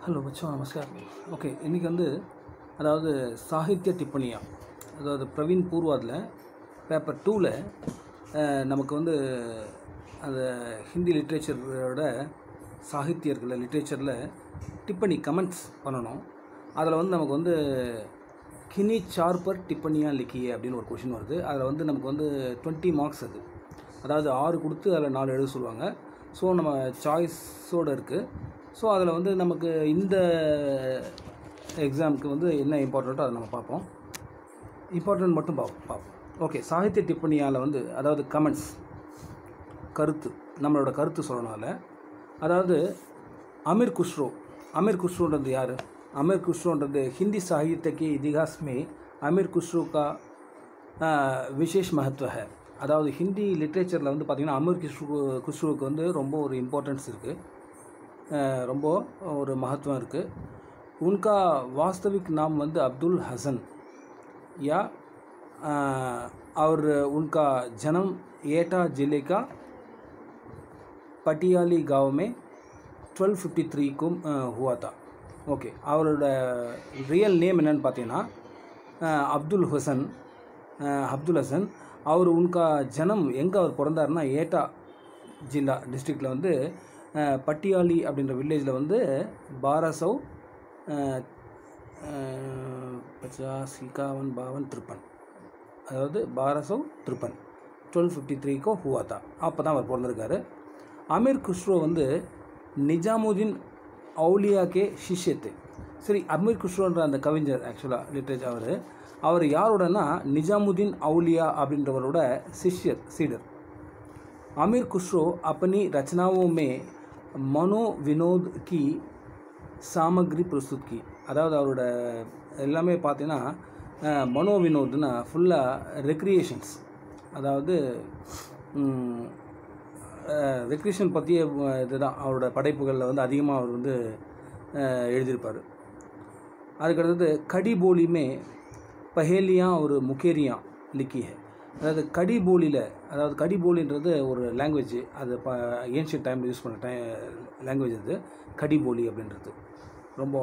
Hello பச்சோ நமஸ்கார் okay இன்றைக்கி வந்து அதாவது சாகித்ய டிப்பணியா அதாவது பிரவீன் பூர்வாதில் பேப்பர் டூவில் நமக்கு வந்து அந்த ஹிந்தி லிட்ரேச்சரோட சாகித்யர்களில் லிட்ரேச்சரில் டிப்பணி கமெண்ட்ஸ் பண்ணணும் அதில் வந்து நமக்கு வந்து கினி சார்பர் டிப்பணியா லிக்கியே அப்படின்னு ஒரு கொஷின் வருது அதில் வந்து நமக்கு வந்து டுவெண்ட்டி மார்க்ஸ் அது அதாவது ஆறு கொடுத்து அதில் நாலு எழுத சொல்லுவாங்க ஸோ நம்ம சாய்ஸோடு இருக்குது ஸோ அதில் வந்து நமக்கு இந்த எக்ஸாமுக்கு வந்து என்ன இம்பார்ட்டண்ட்டோ அதை நம்ம பார்ப்போம் இம்பார்ட்டன்ட் மட்டும் பார்ப்போம் பார்ப்போம் ஓகே சாகித்ய டிப்பணியால் வந்து அதாவது கமெண்ட்ஸ் கருத்து நம்மளோட கருத்து சொல்லனால அதாவது அமீர் குஷ்ரோ அமீர் குஷ்ரோன்றது யார் அமீர் குஷ்ரோன்றது ஹிந்தி साहित्य के इतिहास में अमीर खुसरो का आ, विशेष महत्व है அதாவது ஹிந்தி லிட்ரேச்சரில் வந்து பார்த்திங்கன்னா அமீர் குஷ்ரு குஷ்ருவுக்கு வந்து ரொம்ப ஒரு இம்பார்ட்டன்ஸ் இருக்குது ரொம்ப ஒரு மகத்துவம் இருக்குது உன்கா வாஸ்தவிக் நாம் வந்து அப்துல் ஹசன் या आ, और उनका जन्म एटा जिले का पटियाली गांव में 1253 को आ, हुआ था ஓகே அவரோட ரியல் நேம் என்னன்னு பார்த்தீங்கன்னா அஹ், அப்துல் ஹசன் அஹ், அப்துல் ஹசன் அவர் உன்கா ஜனம் எங்கே அவர் பிறந்தாருன்னா ஏட்டா ஜில்லா டிஸ்ட்ரிக்டில் வந்து அஹ், பட்டியாலி அப்படின்ற வில்லேஜில் வந்து பாரசவ் பச்சாஸ் இக்காவன் பாவன் திருப்பன் அதாவது பாரசவ் திருப்பன் டுவெல் ஃபிஃப்டி த்ரீக்கோ ஹுவா தான் அப்போ தான் அவர் பிறந்திருக்காரு அமீர் குஷ்ரோ வந்து நிஜாமுதீன் அவுலியாக்கே சிஷ்யத்து சரி அமீர் குஷ்ரோன்ற அந்த கவிஞர் ஆக்சுவலாக லிட்ரேச்சர் அவர் அவர் யாரோடனா நிஜாமுதீன் அவுலியா அப்படின்றவரோட சிஷ்யர் சீடர் आमिर खुसरो अपनी रचनाओं में मनोविनोद की சாமக்ரி பிரஸ்துத் கி அதாவது அவரோட எல்லாமே பார்த்தீங்கன்னா அஹ், மனோவினோத்னா ஃபுல்லாக ரெக்ரியேஷன்ஸ் அதாவது ரெக்ரியேஷன் பற்றிய இதுதான் அவரோட படைப்புகளில் வந்து அதிகமாக அவர் வந்து அஹ், எழுதியிருப்பார் அதுக்கடுத்தது கடி போலிமே பஹேலியா ஒரு முக்கேரியா லிக்கி ஹை அதாவது கடி போலியில் அதாவது கடி போலின்றது ஒரு லாங்குவேஜ் அது ப ஏன்ஷியன் டைமில் யூஸ் பண்ண டை லாங்குவேஜ் அது கடி போலி அப்படின்றது ரொம்ப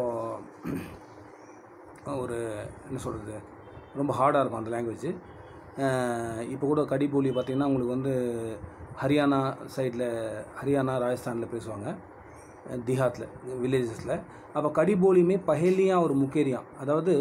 ஒரு என்ன சொல்கிறது ரொம்ப ஹார்டாக இருக்கும் அந்த லாங்குவேஜ் இப்போ கூட கடி போலி பார்த்திங்கன்னா உங்களுக்கு வந்து ஹரியானா சைடில் ஹரியானா ராஜஸ்தானில் பேசுவாங்க திஹாத்தில் வில்லேஜஸில் அப்போ கடிபோலியுமே பஹேலியாக ஒரு முக்கேரியம் அதாவது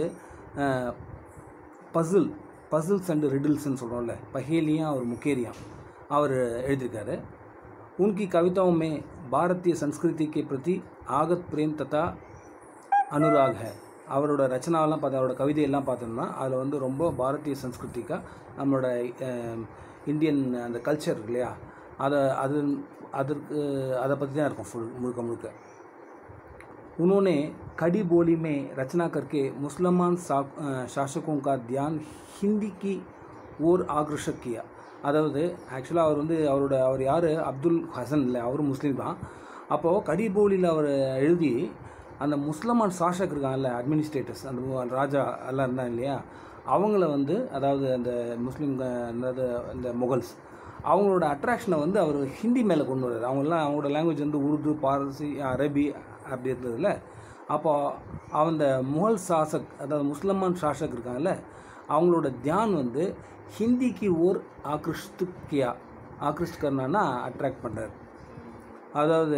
பசில் பசில்ஸ் அண்ட் ரிடில்ஸ்னு சொல்கிறோம்ல பஹேலியாக ஒரு முக்கேரியம் அவர் எழுதியிருக்காரு उनकी कविताओं में भारतीय संस्कृति के प्रति आगत प्रेम तथा அனுராக் ஹே அவரோட ரச்சனாவெல்லாம் பார்த்து அவரோட கவிதையெல்லாம் பார்த்தோம்னா அதில் வந்து ரொம்ப பாரதிய சன்ஸ்கிருதிக்கா நம்மளோட அஹ், இந்தியன் அந்த கல்ச்சர் இருக்கு இல்லையா அதை அது அதற்கு அதை பற்றி தான் இருக்கும் ஃபுல் முழுக்க முழுக்க उन्होंने कड़ी बोली में रचना करके मुसलमान सा- अ, शासकों का ध्यान हिंदी की ओर आकर्षक किया அதாவது ஆக்சுவலாக அவர் வந்து அவரோட அவர் யார் அப்துல் ஹசன் இல்லை அவரும் முஸ்லீம் தான் அப்போது கடிபோலியில் அவர் எழுதி அந்த முஸ்லமான் சாஷக் இருக்காங்கல்ல அட்மினிஸ்ட்ரேட்டர்ஸ் அந்த மு- ராஜா எல்லாம் இருந்தாங்க இல்லையா அவங்கள வந்து அதாவது அந்த முஸ்லீம் அதாவது இந்த முகல்ஸ் அவங்களோட அட்ராக்ஷனை வந்து அவர் ஹிந்தி மேலே கொண்டு வர்றாரு அவங்களாம் அவங்களோட லாங்குவேஜ் வந்து உருது பாரசி அரபி அப்படி இருந்ததுல அப்போ அந்த முகல் சாசக் அதாவது முஸ்லமான் சாசக் இருக்காங்கல்ல அவங்களோட தியான் வந்து ஹிந்திக்கு ஓர் ஆக்ரிஷ்டு கியா ஆக்ரிஷ்ட் கர்னானா அட்ராக்ட் பண்ணுறாரு அதாவது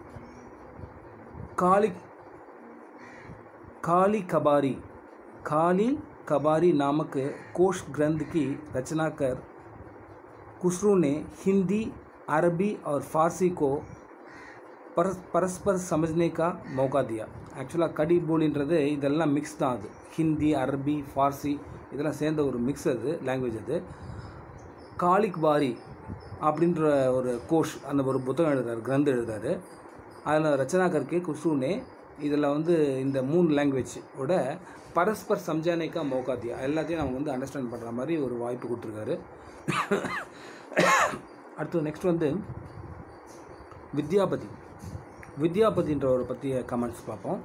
காலி काली कबारी काली कबारी नामक कोश ग्रंथ की रचना कर खुसरो ने हिंदी अरबी और फारसी को परस परस्पर समझने का मौका दिया ஆக்சுவலாக கடி போலின்றது இதெல்லாம் மிக்ஸ் தான் அது ஹிந்தி அரபி ஃபார்சி இதெல்லாம் சேர்ந்த ஒரு மிக்ஸ் அது லாங்குவேஜ் அது காலிக் பாரி அப்படின்ற ஒரு கோஷ் அந்த ஒரு புத்தகம் எழுதுறாரு கிரந்த் எழுதுறாரு அதில் ரச்சனா கர்கே குஷ்ரூனே இதில் வந்து இந்த மூணு லாங்குவேஜோட பரஸ்பர் சம்ஜானேக்கா மௌகா தியா எல்லாத்தையும் நம்ம வந்து அண்டர்ஸ்டாண்ட் பண்ணுற மாதிரி ஒரு வாய்ப்பு கொடுத்துருக்காரு அடுத்து நெக்ஸ்ட் வந்து வித்யாபதி வித்யாபதின்றவரை பற்றிய கமெண்ட்ஸ் பார்ப்போம்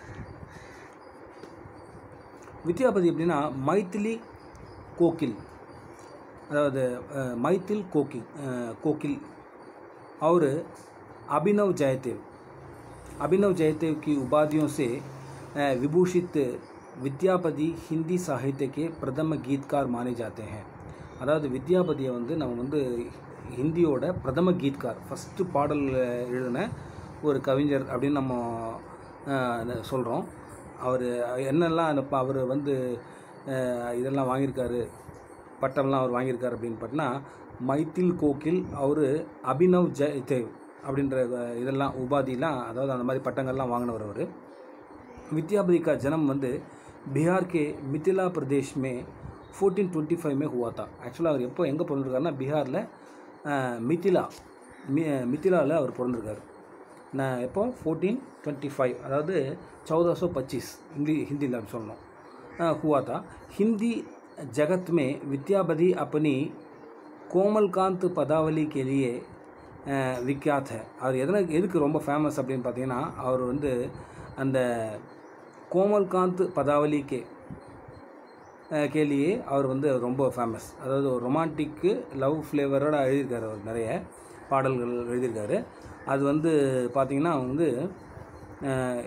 வித்யாபதி எப்படின்னா மைத்திலி கோகில் அதாவது அஹ், மைத்தில் கோகில் அஹ், கோகில் அவர் அபினவ் ஜெயதேவ் अभिनव जयते की उपाधियों से अ, विभूषित வித்யாபதி ஹிந்தி சாகித்ய கே பிரதம கீத்கார் மானே ஜாத்தே हैं அதாவது வித்யாபதியை வந்து நம்ம வந்து ஹிந்தியோட பிரதம கீத்கார் ஃபஸ்ட்டு பாடல் எழுதின ஒரு கவிஞர் அப்படின்னு நம்ம சொல்கிறோம் அவர் என்னெல்லாம் அந்த அவர் வந்து அஹ், இதெல்லாம் வாங்கியிருக்காரு பட்டம்லாம் அவர் வாங்கியிருக்காரு அப்படின்னு பார்த்தீங்கன்னா மைத்தில் கோகில் அவர் அபினவ் ஜெயதேவ் அப்படின்ற அஹ், இதெல்லாம் உபாதிலாம் அதாவது அந்த மாதிரி பட்டங்கள்லாம் வாங்கினவர் அவர் विद्यापति का जन्म வந்து बिहार के मिथिला प्रदेश में 1425 में हुआ था ஆக்சுவலாக அவர் எப்போ எங்கே பிறந்திருக்காருன்னா பீகாரில் மிथिला மி மிथिलाவில் அவர் பிறந்திருக்காரு நான் எப்போ ஃபோர்டீன் டுவெண்ட்டி ஃபைவ் அதாவது चौदह सौ पच्चीस हिंदी हिंदी में சொல்லணும் अ, हुआ था हिंदी जगत में विद्यापति अपनी கோமல்காந்த் பதாவலி के लिए अ, विख्यात है அவர் எதனா எதுக்கு ரொம்ப ஃபேமஸ் அப்படின்னு பார்த்தீங்கன்னா அவர் வந்து அந்த கோமல்காந்த் பதாவலி கே அஹ், கேலியே அவர் வந்து ரொம்ப ஃபேமஸ் அதாவது ஒரு ரொமான்டிக்கு லவ் ஃப்ளேவரோட எழுதியிருக்காரு அவர் நிறைய பாடல்கள் எழுதியிருக்காரு அது வந்து பார்த்திங்கன்னா வந்து அஹ்,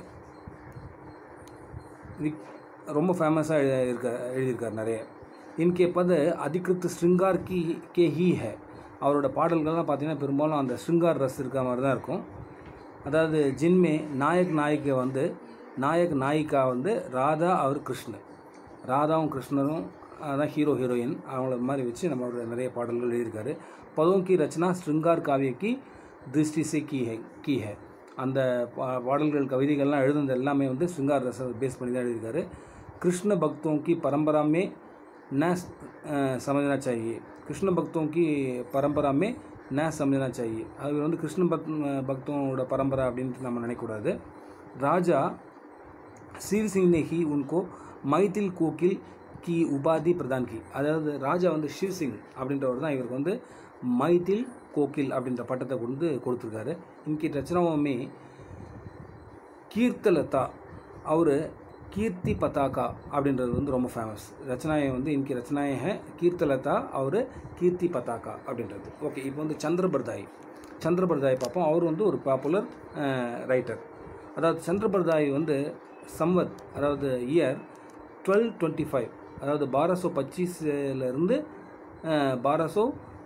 விக்- ரொம்ப ஃபேமஸாக இருக்க எழுதியிருக்கார் நிறைய இன்கே பத அதிகிருத் ஸ்ருங்கார் கி கே ஹீ ஹே அவரோட பாடல்கள்லாம் பார்த்தீங்கன்னா பெரும்பாலும் அந்த ஸ்ருங்கார் ரஸ் இருக்க மாதிரி தான் இருக்கும் அதாவது ஜின்மே நாயக் நாயிகை வந்து நாயக் நாயிகா வந்து ராதா அவர் கிருஷ்ணர் ராதாவும் கிருஷ்ணரும் அதான் ஹீரோ ஹீரோயின் அவங்கள மாதிரி வச்சு நம்ம ஒரு நிறைய பாடல்கள் எழுதியிருக்காரு பதோம் கி ரச்சனா ஸ்ருங்கார் காவியக்கி திருஷ்டி சே கி ஹை கி ஹை அந்த பா- பாடல்கள் கவிதைகள்லாம் எழுதுனது எல்லாமே வந்து ஸ்ருங்கார் ரச பேஸ் பண்ணி தான் எழுதியிருக்காரு கிருஷ்ண பக்தோं की परंपरा में न अ, समझना चाहिए கிருஷ்ண பக்தோं की परंपरा में न समझना चाहिए அது வந்து கிருஷ்ண பக் பக்தோட பரம்பரை அப்படின்ட்டு நம்ம நினைக்கக்கூடாது ராஜா சீர் சிங் ने ही उनको மைதில் கோகில் கி உபாதி பிரதான் கி அதாவது ராஜா வந்து ஷிவ் சிங் அப்படின்றவர் தான் இவருக்கு வந்து மைதில் கோகில் அப்படின்ற பட்டத்தை கொண்டு கொடுத்துருக்காரு இன்கி ரச்சனாவுமே கீர்த்தலதா அவர் கீர்த்தி பதாகா அப்படின்றது வந்து ரொம்ப ஃபேமஸ் ரச்சனாயை வந்து இன்கி ரச்சனாயை ஹே கீர்த்தலதா அவர் கீர்த்தி பதாகா அப்படின்றது ஓகே இப்போ வந்து சந்திரபர்தாய் சந்திரபர்தாய் பார்ப்போம் அவர் வந்து ஒரு பாப்புலர் ரைட்டர் அதாவது சந்திரபர்தாய் வந்து சம்வத் அதாவது இயர் டுவெல் டுவெண்ட்டி ஃபைவ் அதாவது பாரசோ பச்சீஸ்லேருந்து பாரசோ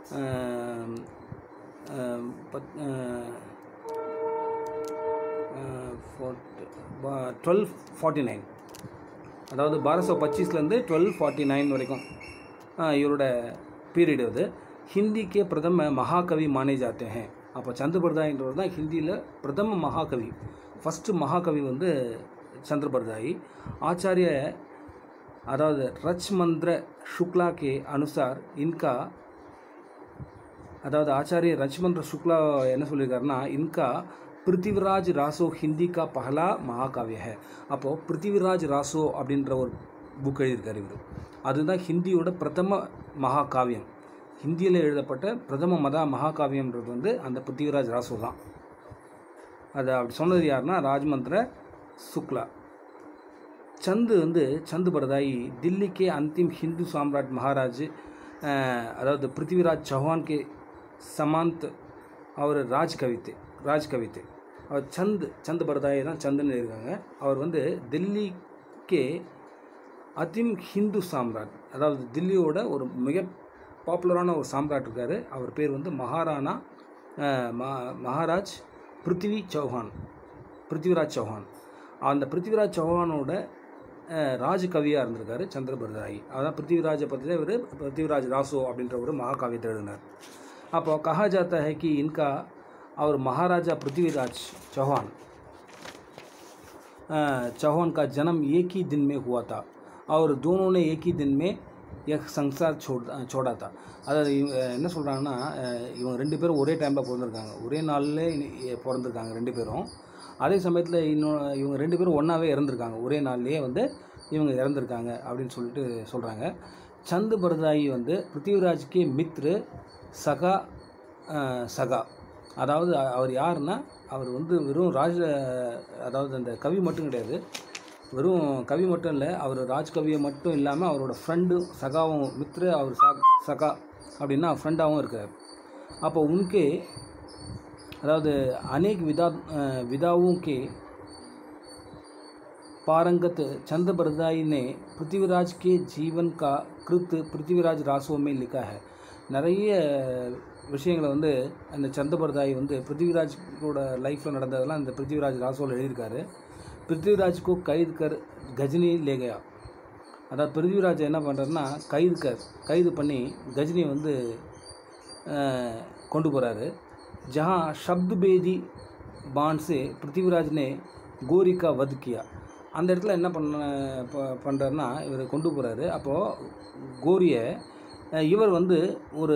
பத் டுவெல் ஃபார்ட்டி நைன் அதாவது பாரசோ பச்சீஸ்லேருந்து டுவெல் ஃபார்ட்டி நைன் வரைக்கும் அஹ், இவரோட பீரியட் அது ஹிந்திக்கே பிரதம மகாகவி மானே ஜாத்தே ஹே அப்போ சந்திரபர்தாயின்றவர் தான் ஹிந்தியில் பிரதம மகாகவி ஃபஸ்ட்டு மகாகவி வந்து சந்திரபர்தாயி ஆச்சாரிய அதாவது ரச் மந்திர शुक्ला के अनुसार इनका அதாவது ஆச்சாரிய ரச்மந்திர சுக்லா என்ன சொல்லியிருக்காருன்னா இன்கா பிருத்திவிராஜ் ராசோ ஹிந்தி கா பஹலா மகாகாவிய ஹே அப்போது பிருத்திவிராஜ் ராசோ அப்படின்ற ஒரு புக் எழுதியிருக்காரு இவர் அதுதான் ஹிந்தியோட பிரதம மகாகாவியம் ஹிந்தியில் எழுதப்பட்ட பிரதம மதா மகாகாவியம்ன்றது வந்து அந்த பிருத்திவிராஜ் ராசோ தான் அதை அப்படி சொன்னது யாருன்னா ராஜ்மந்திர சுக்லா சந்து வந்து சந்து பரதாயி தில்லிக்கே அந்திம் ஹிந்து சாம்ராட் மகாராஜ் அஹ், அதாவது பிருத்திவிராஜ் சௌஹான் கே சமாந்த் அவர் ராஜ் கவித்தை ராஜ் கவித்தை அவர் சந்த் சந்து பரதாயி தான் சந்துன்னு இருக்காங்க அவர் வந்து தில்லிக்கே அதிம் ஹிந்து சாம்ராட் அதாவது தில்லியோட ஒரு மிக பாப்புலரான ஒரு சாம்ராட் இருக்கார் அவர் பேர் வந்து மகாராணா அஹ், ம- மகாராஜ் பிருத்திவி சௌஹான் பிருத்திவிராஜ் சௌஹான் அந்த பிருத்திவிராஜ் சௌஹானோட அஹ், ராஜ் கவியாக இருந்திருக்காரு சந்திரபர்தாயி அதான் பிருத்திவிராஜை பற்றி தான் இவர் பிருத்திவிராஜ் ராசோ அப்படின்ற ஒரு மகாகாவியத்தை எழுதினார் அப்போ கஹா ஜாத்தா है कि इनका और महाराजा पृथ्वीराज चौहान अ, चौहान का जन्म एक ही दिन में हुआ था और दोनों ने एक ही दिन में एक संसार छोड़ छोड़ा था அதாவது இவங்க என்ன சொல்கிறாங்கன்னா இவங்க ரெண்டு பேரும் ஒரே டைமில் பிறந்திருக்காங்க ஒரே நாளில் பிறந்திருக்காங்க ரெண்டு பேரும் அதே சமயத்தில் இன்னும் இவங்க ரெண்டு பேரும் ஒன்றாவே இறந்துருக்காங்க ஒரே நாள்லேயே வந்து இவங்க இறந்துருக்காங்க அப்படின்னு சொல்லிட்டு சொல்கிறாங்க சந்து பரதாயி வந்து பிருத்திவிராஜ்கே மித்ரு சகா அஹ், சகா அதாவது அ- அவர் யாருன்னா அவர் வந்து வெறும் ராஜ அதாவது அந்த கவி மட்டும் கிடையாது வெறும் கவி மட்டும் இல்லை அவர் ராஜ்கவியை மட்டும் இல்லாமல் அவரோட ஃப்ரெண்டும் சகாவும் மித்ரு அவர் சா சகா அப்படின்னா ஃப்ரெண்டாகவும் இருக்கார் அப்போ உனக்கு அதாவது अनेक विदा अ, विदाओं के पारंगत चंद बरदाई ने पृथ्वीराज के जीवन का कृत पृथ्वीराज रासो में लिखा है நிறைய விஷயங்களை வந்து அந்த சந்தபரதாய் வந்து பிருத்திவிராஜோட லைஃப்பில் நடந்ததெல்லாம் இந்த பிருத்திவிராஜ் ராசோவில் எழுதியிருக்காரு பிருத்திவிராஜ் கோ கைது கர் கஜினி லேகையா அதாவது பிருத்திவிராஜ் என்ன பண்ணுறாருன்னா கைது கர் கைது பண்ணி கஜினியை வந்து अ, கொண்டு போகிறாரு जहाँ शब्द बेदी बाण से पृथ्वीराज ने கோரி கா வத் கியா அந்த இடத்துல என்ன பண்ண ப- பண்ணுறாருன்னா இவர் கொண்டு போகிறாரு அப்போது கோரியை அஹ், இவர் வந்து ஒரு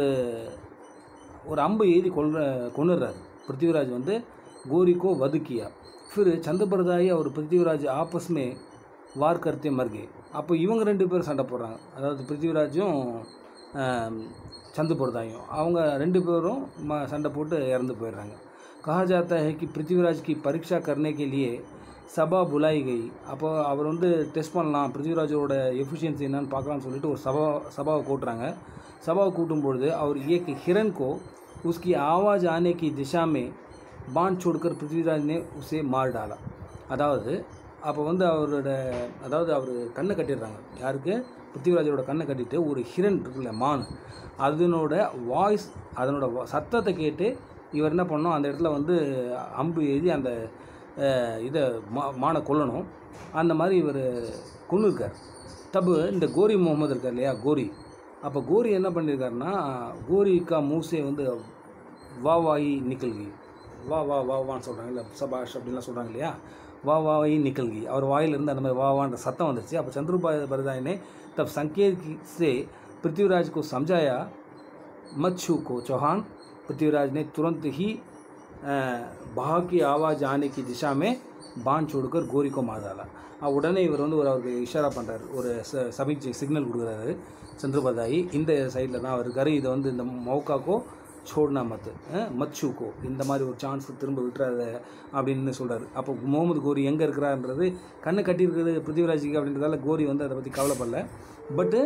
ஒரு அம்பு எழுதி கொல்ற கொண்டுறாரு பிருத்திவிராஜ் வந்து கோரிக்கோ வதுக்கியா फिर சந்திரபரதாயி அவர் பிருத்திவிராஜ் ஆப்பஸ் மே வார் கர்த்தே மர்கே அப்போ இவங்க ரெண்டு பேரும் சண்டை போடுறாங்க அதாவது பிருத்திவிராஜும் ஆம், சந்திரபரதாயும் அவங்க ரெண்டு பேரும் ம சண்டை போட்டு இறந்து போயிடுறாங்க कहा जाता है कि पृथ्वीराज की परीक्षा करने के लिए சபா புலாய் கை அப்போ அவர் வந்து டெஸ்ட் பண்ணலாம் பிருத்திவிராஜோட எஃபிஷியன்சி என்னன்னு பார்க்கலாம்னு சொல்லிட்டு ஒரு சபா சபாவை கூட்டுறாங்க சபாவை கூட்டும் பொழுது அவர் एक हिरन को उसकी आवाज़ आने की दिशा में बांध छोड़कर पृथ्वीराज ने उसे मार डाला அதாவது அப்போ வந்து அவரோட அதாவது அவர் கண்ணை கட்டிடுறாங்க யாருக்கு பிருத்திவிராஜரோட கண்ணை கட்டிட்டு ஒரு ஹிரன் இருக்குல்ல மான் அதனோட வாய்ஸ் அதனோட வ- சத்தத்தை கேட்டு இவர் என்ன பண்ணோம் அந்த இடத்துல வந்து அம்பு எழுதி அந்த அஹ், இதை மா மானை கொல்லணும் அந்த மாதிரி இவர் கொண்டு இருக்கார் தப்பு இந்த கோரி முகமது இருக்கார் இல்லையா கோரி அப்போ கோரி என்ன பண்ணியிருக்காருன்னா கோரிக்கா மூசே வந்து வா வாயி நிக்கல்கி வா வா வா வான்னு சொல்கிறாங்க இல்லை சபாஷ் அப்படின்லாம் சொல்கிறாங்க இல்லையா வா வாயி நிக்கல்கி அவர் வாயிலிருந்து அந்த மாதிரி வா வான்ற சத்தம் வந்துச்சு அப்போ சந்திரபா பரதாய் ने तब संकेत की- से पृथ्वीराज को समझाया मत छू को चौहान पृथ्वीराज ने तुरंत ही अ, बहा की आवाज़ आने की दिशा में बाण छोड़कर गोरी को मार डाला அஹ் உடனே இவர் வந்து ஒரு அவருக்கு இஷாரா பண்ணுறாரு ஒரு ச சபிக் சிக்னல் கொடுக்குறாரு சந்திரபதாயி இந்த சைடில் தான் அவர் இருக்காரு இதை வந்து இந்த மௌக்காக்கோ சோட்னா மத்து அஹ், மச்சுக்கோ இந்த மாதிரி ஒரு சான்ஸ் திரும்ப விட்டுறாத அப்படின்னு சொல்கிறாரு அப்போ முகமது கோரி எங்கே இருக்கிறான்றது கண்ணை கட்டியிருக்கிறது பிருத்திவிராஜுக்கு அப்படின்றதால கோரி வந்து அதை பற்றி கவலைப்படல பட்டு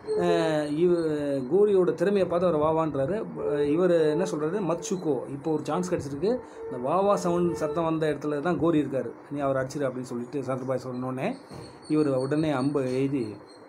இவ கோரியோட திறமையை பார்த்து அவர் வாவான்றாரு இவர் என்ன சொல்கிறாரு மச்சுக்கோ இப்போ ஒரு சான்ஸ் கிடச்சிருக்கு இந்த வாவா சவுண்ட் சத்தம் வந்த இடத்துல தான் கோரி இருக்கார் நீ அவர் அடிச்சிரு அப்படின்னு சொல்லிட்டு சந்திரபாய் சொன்னோடனே இவர் உடனே அம்பை எழுதி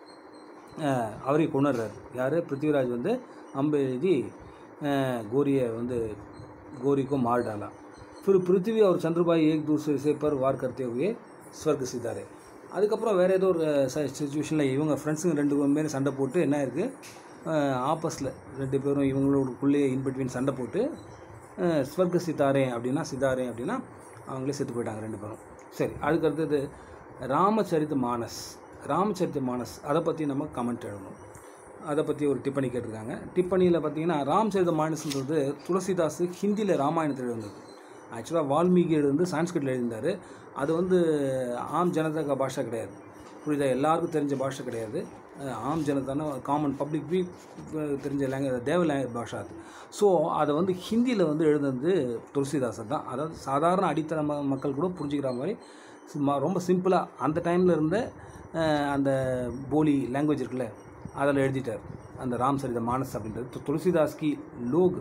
அஹ், அவரை கொண்டுறாரு யார் பிருத்திவிராஜ் வந்து அம்பு எழுதி अ, गोरिயை வந்து गोरी को मार डाला फिर पृथ्वी और चंद्रबाई एक दूसरे से पर वार करते हुए स्वर्ग सितारे அதுக்கப்புறம் வேறு ஏதோ ஒரு சுச்சுவேஷனில் இவங்க ஃப்ரெண்ட்ஸுங்க ரெண்டு பேரும் சண்டை போட்டு என்ன இருக்குது ஆப்பஸில் ரெண்டு பேரும் இவங்களோடக்குள்ளேயே இன்பிட்வீன் சண்டை போட்டு அஹ், ஸ்வர்க சித்தாரே அப்படின்னா சித்தாரே அப்படின்னா அவங்களே செத்து போயிட்டாங்க ரெண்டு பேரும் சரி அதுக்கு அடுத்தது ராமச்சரித மானஸ் ராமச்சரித மானஸ் அதை பற்றி நம்ம கமெண்ட் எழுதணும் அதை பற்றி ஒரு டிப்பணி கேட்டிருக்காங்க டிப்பணியில் பார்த்தீங்கன்னா ராமச்சரித மானஸ்ன்றது துளசிதாஸ் ஹிந்தியில் ராமாயணத்தில் எழுந்தது ஆக்சுவலாக வால்மீகி எழுந்து சான்ஸ்கிரிட்டில் எழுதியிருந்தார் அது வந்து ஆம் ஜனதா பாஷா கிடையாது புரியுதா எல்லாருக்கும் தெரிஞ்ச பாஷை கிடையாது அஹ் ஆம் ஜனதான காமன் பப்ளிக் பி தெரிஞ்ச லேங்குவேஜ் தேவ லேங்குவேஜ் பாஷா அது ஸோ அதை வந்து ஹிந்தியில் வந்து எழுதுனது துளசிதாசர் தான் அதாவது சாதாரண அடித்தள ம- மக்கள் கூட புரிஞ்சுக்கிற மாதிரி சும்மா ரொம்ப சிம்பிளாக அந்த டைமில் இருந்த அஹ், அந்த போலி லாங்குவேஜ் இருக்குல்ல அதில் எழுதிட்டார் அந்த ராம் சரித மானஸ் அப்படின்றது तो तुलसीदास की लोग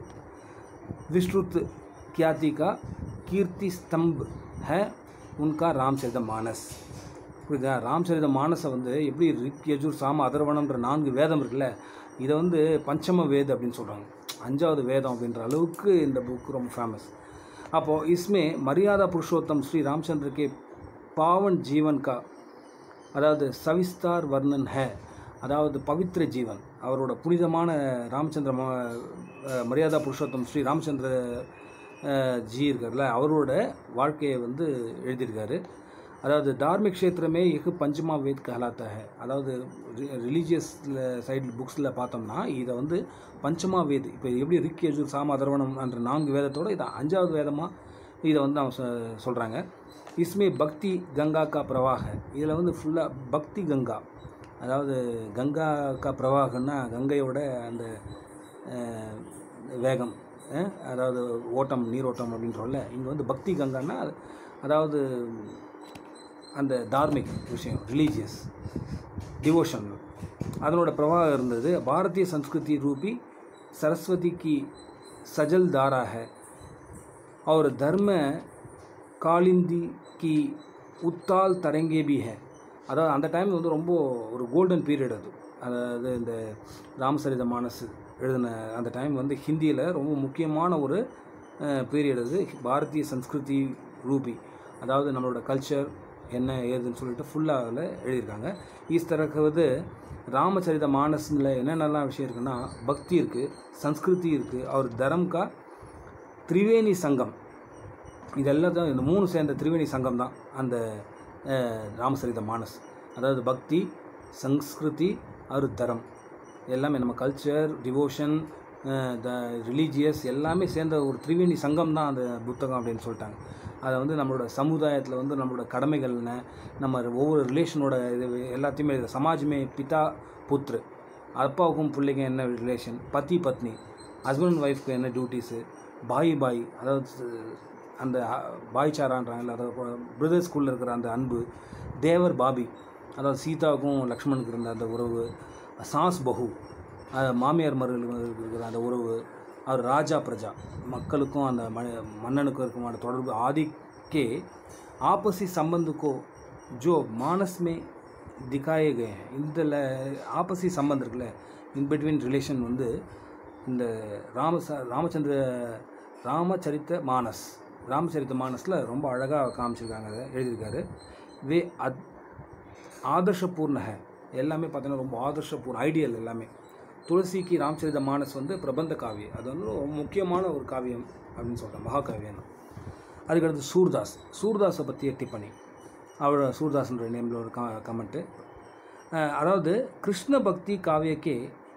विस्तृत ख्याति का कीर्ति स्तंभ है उनका रामचरित मानस புரியுதா ராம்சரித மானஸை வந்து எப்படி ரிக் யஜுர் சாம அதர்வனம்ன்ற நான்கு வேதம் இருக்குல்ல இதை வந்து பஞ்சம வேத அப்படின்னு சொல்கிறாங்க அஞ்சாவது வேதம் அப்படின்ற அளவுக்கு இந்த புக் ரொம்ப ஃபேமஸ் அப்போது इसमें மரியாதா புருஷோத்தம் ஸ்ரீ ராமச்சந்திர के पावन जीवन का அதாவது சவிஸ்தார் வர்ணன் ஹே அதாவது பவித்ர ஜீவன் அவரோட புனிதமான ராமச்சந்திர ம- அஹ் மரியாதா புருஷோத்தம் ஸ்ரீ ராமச்சந்திர அஹ், ஜி இருக்கார்ல அவரோட வாழ்க்கையை வந்து எழுதியிருக்காரு அதாவது தார்மிக் க்ஷேத்திரமே எகு பஞ்சமா வேத் கஹலாத்தா ஹே அதாவது ரிலீஜியஸில் சைடு புக்ஸில் பார்த்தோம்னா இதை வந்து பஞ்சமா வேத் இப்போ எப்படி ரிக் யஜுர் சாம அதர்வனம் என்ற நான்கு வேதத்தோட இதை அஞ்சாவது வேதமாக இதை வந்து அவங்க சொ- சொல்கிறாங்க இஸ்மே பக்தி கங்கா கா பிரவாக இதில் வந்து ஃபுல்லாக பக்தி கங்கா அதாவது கங்கா கா பிரவாகன்னா கங்கையோட அந்த அஹ், வேகம் அஹ், அதாவது ஓட்டம் நீரோட்டம் அப்படின்றோம்ல இங்கே வந்து பக்தி கங்கான்னா அது- அதாவது அந்த தார்மிக் விஷயம் ரிலீஜியஸ் டிவோஷனல் அதனோட பிரவாகம் இருந்தது பாரதிய சன்ஸ்கிருதி ரூபி சரஸ்வதி கி சஜல் தாரா ஹை और धर्म காலிந்தி கி உத்தால் தரங்கே பி ஹே அதாவது அந்த டைம் வந்து ரொம்ப ஒரு கோல்டன் பீரியட் அது அதாவது இந்த ராமசரித மானஸ் எழுதின அந்த டைம் வந்து ஹிந்தியில் ரொம்ப முக்கியமான ஒரு பீரியட் அது பாரதிய சன்ஸ்கிருதி ரூபி அதாவது நம்மளோட கல்ச்சர் என்ன ஏதுன்னு சொல்லிட்டு ஃபுல்லாக அதில் எழுதியிருக்காங்க ஈஸ் தரக்கு ராமச்சரித மானஸில் என்னென்னலாம் விஷயம் இருக்குன்னா பக்தி இருக்குது சன்ஸ்கிருதி இருக்குது அவர் தரம்கா திரிவேணி சங்கம் இது எல்லாத்தையும் இந்த மூணு சேர்ந்த திரிவேணி சங்கம் தான் அந்த அஹ், ராமசரித மானஸ் அதாவது பக்தி சம்ஸ்கிருதி அவர் தரம் எல்லாமே நம்ம கல்ச்சர் டிவோஷன் த ரிலீஜியஸ் எல்லாமே சேர்ந்த ஒரு திரிவேணி சங்கம் தான் அந்த புத்தகம் அப்படின்னு சொல்லிட்டாங்க அதை வந்து நம்மளோட சமுதாயத்தில் வந்து நம்மளோட கடமைகள் என்ன நம்ம ஒவ்வொரு ரிலேஷனோட இது எல்லாத்தையுமே இது சமாஜ்மே பிதா புத்ரு அப்பாவுக்கும் பிள்ளைங்க என்ன ரிலேஷன் பத்தி பத்னி ஹஸ்பண்ட் அண்ட் ஒய்ஃப்க்கு என்ன டியூட்டிஸு பாய் பாய் அதாவது ஸ்- அந்த அ- பாய்ச்சாரான்றாங்கல்ல அதாவது பிரதர் ஸ்கூலில் இருக்கிற அந்த அன்பு தேவர் பாபி அதாவது சீதாவுக்கும் லக்ஷ்மணுக்கு இருந்த அந்த உறவு சாஸ் பஹு அஹ் மாமியார் மருகளுக்கு இருக்கிற அந்த உறவு அவர் ராஜா பிரஜா மக்களுக்கும் அந்த ம மன்னனுக்கும் இருக்குமான தொடர்பு ஆதிக்கே ஆப்பசி சம்பந்துக்கோ ஜோ மானஸ் மே திகாயே கே இதில் ஆப்பசி சம்பந்தம் இருக்குல்ல இன் பிட்வீன் ரிலேஷன் வந்து இந்த ராம ராமச்சந்திர ராமச்சரித்த மானஸ் ராமச்சரித்த மானஸில் ரொம்ப அழகாக காமிச்சிருக்காங்க அதை எழுதியிருக்காரு வே அத் ஆதர்ஷபூர்ண ஹே எல்லாமே பார்த்தீங்கன்னா ரொம்ப ஆதர்ஷபூர்ண ஐடியல் எல்லாமே துளசிக்கு ராமச்சரித மானஸ் வந்து பிரபந்த காவியம் அது வந்து ரொம்ப முக்கியமான ஒரு காவியம் அப்படின்னு சொல்கிறேன் மகாகாவியம் தான் அதுக்கடுத்து சூர்தாஸ் சூர்தாஸை பற்றிய டிப்பணி அவர் சூர்தாஸ்ன்ற நேமில் ஒரு கா கமெண்ட்டு அதாவது கிருஷ்ண பக்தி काव्य के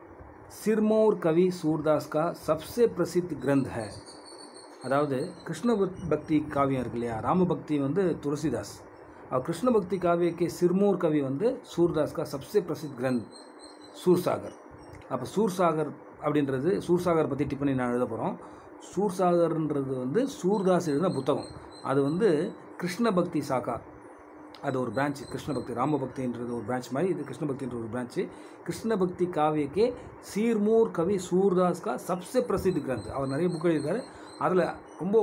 सिरमौर कवि सूरदास का सबसे प्रसिद्ध ग्रंथ है அதாவது கிருஷ்ண பக்- பக்தி காவியம் இருக்கு இல்லையா ராம பக்தி வந்து துளசிதாஸ் அவர் கிருஷ்ண பக்தி காவியக்கு சிர்மூர் கவி வந்து சூர்தாஸ் கா சப்சே பிரசித் கிரந்த் சூர்சாகர் அப்போ சூர்சாகர் அப்படின்றது சூர்சாகர் பற்றி டிப்பணி நான் எழுத போகிறோம் சூர்சாகர்ன்றது வந்து சூர்தாஸ் எழுதின புத்தகம் அது வந்து கிருஷ்ண பக்தி சாக்கா அது ஒரு பிரான்ச் கிருஷ்ண பக்தி ராம பக்தின்றது ஒரு பிரான்ச் மாதிரி இது கிருஷ்ண பக்தின்ற ஒரு பிரான்ச்சு கிருஷ்ண பக்தி காவியக்கே சீர்மூர் கவி சூர்தாஸ் கா சப்சே பிரசித்தி கிரந்த் அவர் நிறைய புக் எழுதியிருக்காரு அதில் ரொம்ப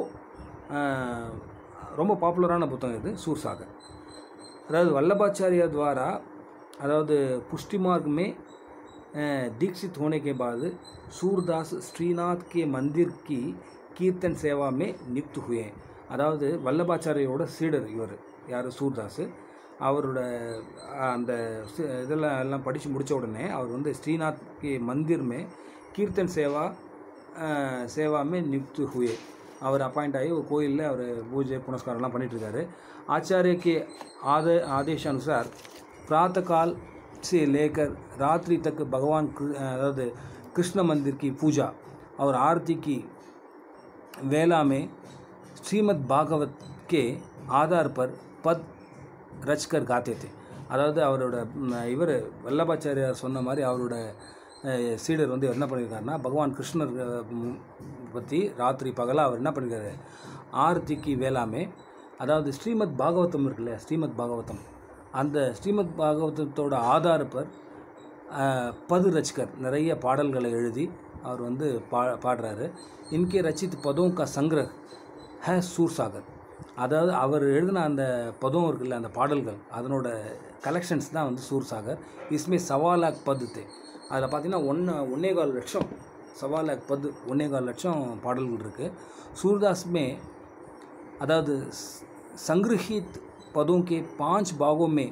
ஆஹ், ரொம்ப பாப்புலரான புத்தகம் இது சூர்சாகர் அதாவது वल्लभाचार्य द्वारा अदावद पुष्टि मार्ग में अ, दीक्षित होने के बाद सूरदास श्रीनाथ के मंदिर की कीर्तन सेवा में नियुक्त हुए அதாவது வல்லபாச்சாரியோட சீடர் இவர் யார் சூர்தாஸ் அவரோட அஹ், அந்த சி- இதெல்லாம் எல்லாம் படித்து முடித்த உடனே அவர் வந்து ஸ்ரீநாத் கே மந்திர் மே கீர்த்தன் சேவா அஹ், சேவா மே நியுக்த் ஹுயே அவர் அப்பாயிண்ட் ஆகி ஒரு கோயிலில் அவர் பூஜை புனஸ்காரம்லாம் பண்ணிட்டு இருக்காரு आचार्य के आद आदेश अनुसार प्रातःकाल से लेकर रात्रि तक भगवान कृ- अதாவது कृष्ण मंदिर की पूजा और आरती की वेला में श्रीमद् भागवत के आधार पर पद रचकर गाते थे அதாவது அவரோட இவர் வல்லபாச்சாரியார் சொன்ன மாதிரி அவரோட அஹ், சீடர் வந்து என்ன பண்ணியிருக்காருன்னா பகவான் கிருஷ்ணர் அஹ், ம், பற்றி ராத்திரி பகலாக அவர் என்ன பண்ணியிருக்காரு ஆர்த்திக்கு வேளாமே அதாவது ஸ்ரீமத் பாகவதம் இருக்குல்ல ஸ்ரீமத் பாகவதம் அந்த ஸ்ரீமத் பாகவதத்தோட ஆதாரப்பர் அஹ், பது ரச்கர் நிறைய பாடல்களை எழுதி அவர் வந்து பா பாடுறாரு இன்கே ரச்சித் பதோம் கா சங்கிரக் ஹே சூர்சாகர் அதாவது அவர் எழுதின அந்த பதம் இருக்குல்ல அந்த பாடல்கள் அதனோட கலெக்ஷன்ஸ் தான் வந்து சூர்சாகர் இஸ்மே சவாலாக் பது தே அதில் பார்த்தீங்கன்னா ஒன்று ஒன்னே கால் லட்சம் சவாலாக் பது ஒன்னே கால் லட்சம் பாடல்கள் இருக்குது சூர்தாஸ் மே அதாவது स- संग्रहित पदों के पांच भागों में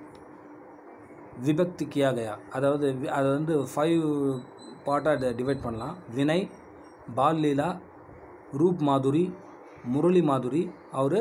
விபக்தி கியா கயா அதாவது வி- அதை வந்து ஃபைவ் பார்ட்டாக டிவைட் பண்ணலாம் வினய் பால் லீலா ரூப் மாதுரி முரளி மாதுரி அவர்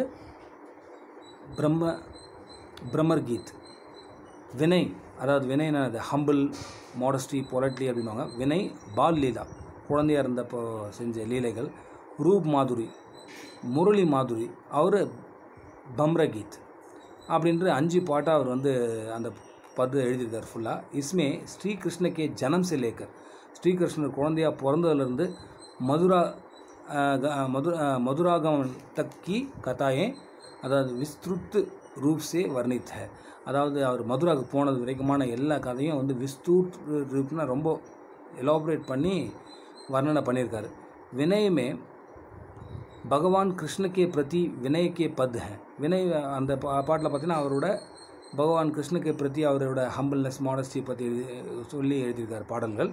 பிரம்ம பிரம்மர் கீத் வினய் அதாவது வினய்னா அது ஹம்பிள் மாடஸ்டி பொலட்லி அப்படின்வாங்க வினய் பால் லீலா குழந்தையாக இருந்தப்போ செஞ்ச லீலைகள் ரூப் மாதுரி முரளி மாதுரி அவர் பம்ரகீத் அப்படின்ற அஞ்சு பாட்டாக அவர் வந்து அந்த பது எழுதியிருக்கார் ஃபுல்லாக இஸ்மே ஸ்ரீகிருஷ்ணக்கே ஜனம் से लेकर ஸ்ரீகிருஷ்ணர் குழந்தையாக பிறந்ததுலேருந்து மதுரா அஹ், க- மது அஹ், மதுராகமன் தக் கி கதாயே அதாவது விஸ்துருத் ரூப் சே வர்ணித் है அதாவது அவர் மதுராவுக்கு போனது வரைக்குமான எல்லா கதையும் வந்து விஸ்தூத் ரூப்னா ரொம்ப எலாபரேட் பண்ணி வர்ணனை பண்ணியிருக்காரு வினயமே பகவான் கிருஷ்ண கே பிரதி வினய கே பத் ஹை வினய் அந்த பா பாட்டில் பார்த்தீங்கன்னா அவரோட பகவான் கிருஷ்ணக்கு பிரதி அவரோட ஹம்பிள்னஸ் மாடஸ்டி பற்றி எழுதி சொல்லி எழுதியிருக்கார் பாடல்கள்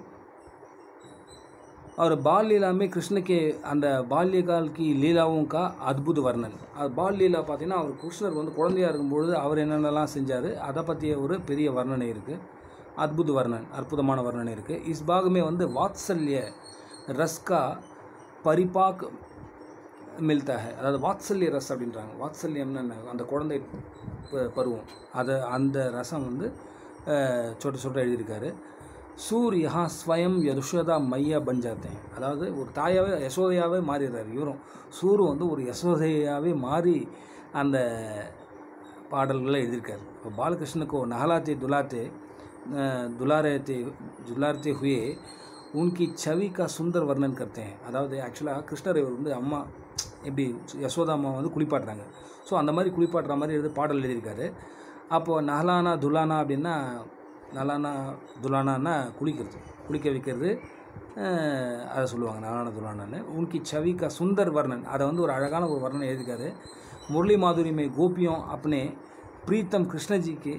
और बाल लीला में कृष्ण के அந்த பால்யகால் கி லீலாவும் கா அத்புத வர்ணன் அது பால் லீலா பார்த்தீங்கன்னா அவர் கிருஷ்ணர் வந்து குழந்தையாக இருக்கும்பொழுது அவர் என்னென்னலாம் செஞ்சார் அதை பற்றிய ஒரு பெரிய வர்ணனை இருக்குது அத்புத வர்ணன் அற்புதமான வர்ணனை இருக்குது இஸ் பாகமே வந்து வாத்சல்ய ரஸ்கா பரிபாக் மில்தா ஹை அதாவது வாத்சல்ய ரஸ் அப்படின்றாங்க வாத்சல்யம்னு என்ன அந்த குழந்தை ப- பருவம் அதை அந்த ரசம் வந்து அஹ், சொட்ட சொட்ட எழுதியிருக்காரு சூர் யஹா ஸ்வயம் யதுஷோதா மையா பஞ்சாத்தேன் அதாவது ஒரு தாயாவே யசோதையாவே மாறிடுறாரு இவரும் சூரு வந்து ஒரு யசோதையாவே மாறி அந்த பாடல்களை எழுதியிருக்காரு இப்போ பாலகிருஷ்ணனுக்கோ நகலாத்தே துலாத்தே அஹ், துலாரேத்தே துலாரத்தே ஹுயே உன்கி சவி கா சுந்தர் வர்ணன் கர்த்தே हैं அதாவது ஆக்சுவலாக கிருஷ்ணர் இவர் வந்து அம்மா எப்படி யசோதா அம்மா வந்து குளிப்பாட்டுறாங்க ஸோ அந்த மாதிரி குளிப்பாட்டுற மாதிரி எழுதி பாடல் எழுதியிருக்காரு அப்போது நஹலானா துலானா அப்படின்னா நலானா துலானான்னா குளிக்கிறது குளிக்க வைக்கிறது அஹ், அதை சொல்லுவாங்க நலானா துலானான்னு உன்கி சவி கா சுந்தர் வர்ணன் அதை வந்து ஒரு அழகான ஒரு வர்ணனை எழுதியிருக்காரு முரளி மாதுரி மே கோபியும் अपने प्रीतम कृष्ण जी के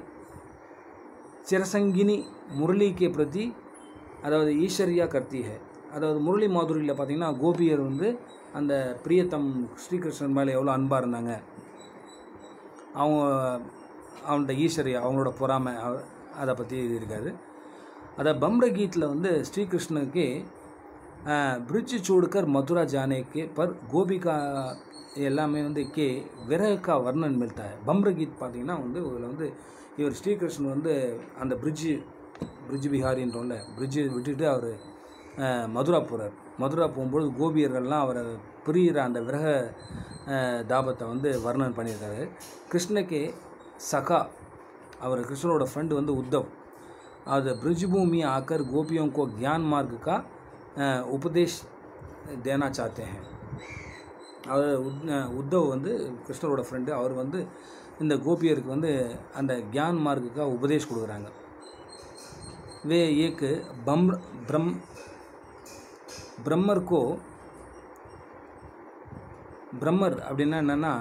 சிரசங்கினி முரளிக்கு பிரதி அதாவது ஈஸ்வரியா கர்த்தி ஹை அதாவது முரளி மாதுரியில் பார்த்தீங்கன்னா கோபியர் வந்து அந்த பிரியத்தம் ஸ்ரீகிருஷ்ணன் மேலே எவ்வளோ அன்பாக இருந்தாங்க அவங்க அவன்கிட்ட ஈஸ்வரியா அவங்களோட பொறாமை அவ- அதை பற்றி எழுதியிருக்காரு அதை பம்ர கீத்தில் வந்து ஸ்ரீகிருஷ்ணனுக்கு பிரிட்ஜ் சூடுக்கர் மதுரா ஜானேக்கு பர் கோபிகா எல்லாமே வந்து கே விரகக்கா வர்ணன் மில்தா है பம்ர கீத் பார்த்தீங்கன்னா வந்து இதில் வந்து இவர் ஸ்ரீகிருஷ்ணன் வந்து அந்த பிரிட்ஜு பிரிட்ஜ் பிஹாரின்றோம்ல பிரிட்ஜு விட்டுட்டு அவர் மதுரா போகிறார் மதுரா போகும்போது கோபியர்கள்லாம் அவரை பிரியிற அந்த விரக அஹ், தாபத்தை வந்து வர்ணன் பண்ணியிருக்காரு கிருஷ்ணக்கே சகா அவர் கிருஷ்ணரோட ஃப்ரெண்டு வந்து உத்தவ் அது ब्रज भूमि आकर गोपियों को ज्ञान मार्ग का अ, उपदेश देना चाहते हैं அவர் உத் அஹ் உத்தவ் வந்து கிருஷ்ணரோட ஃப்ரெண்டு அவர் வந்து இந்த கோபியருக்கு வந்து அந்த கியான் மார்க்குக்காக உபதேஷ் கொடுக்குறாங்க வே ஏக்கு பம் பிரம் பிரம்மர்கோ பிரம்மர் அப்படின்னா என்னென்னா